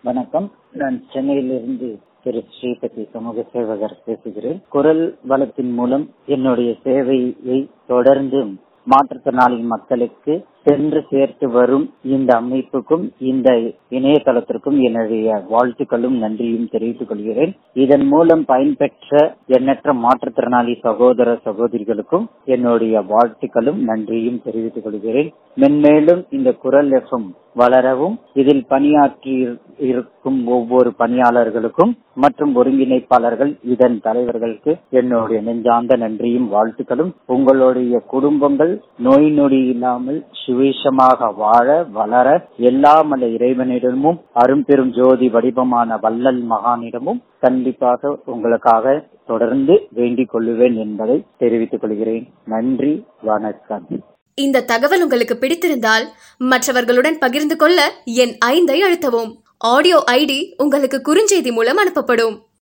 வணக்கம் நான் சென்னையிலிருந்து திரு ஸ்ரீபதி சமூக சேவகர் பேசுகிறேன் குரல் வளத்தின் மூலம் என்னுடைய சேவையை தொடர்ந்து மாற்றுத்திறனாளி மக்களுக்கு சென்று சேர்த்து வரும் இந்த அமைப்புக்கும் இந்த இணையதளத்திற்கும் என்னுடைய வாழ்த்துக்களும் நன்றியும் தெரிவித்துக் கொள்கிறேன் இதன் மூலம் பயன்பெற்ற எண்ணற்ற மாற்றுத்திறனாளி சகோதர சகோதரிகளுக்கும் என்னுடைய வாழ்த்துக்களும் நன்றியும் தெரிவித்துக் கொள்கிறேன் மென்மேலும் இந்த குரல் எஃப்எம் வளரவும் இதில் பணியாற்றி இருக்கும் ஒவ்வொரு பணியாளர்களுக்கும் மற்றும் ஒருங்கிணைப்பாளர்கள் இதன் தலைவர்களுக்கு என்னுடைய நெஞ்சார்ந்த நன்றியும் வாழ்த்துக்களும் உங்களுடைய குடும்பங்கள் நோய் நொடி இல்லாமல் சுவேஷமாக வாழ வளர எல்லாமல்ல இறைவனிடமும் அரும்பெரும் ஜோதி வடிவமான வள்ளல் மகானிடமும் கண்டிப்பாக உங்களுக்காக தொடர்ந்து வேண்டிக் கொள்ளுவேன் என்பதை தெரிவித்துக் கொள்கிறேன் நன்றி வணக்கம் இந்த தகவல் உங்களுக்கு பிடித்திருந்தால் மற்றவர்களுடன் பகிர்ந்து கொள்ள என் ஐந்தை அழுத்தவும் ஆடியோ ஐடி உங்களுக்கு குறுஞ்செய்தி மூலம் அனுப்பப்படும்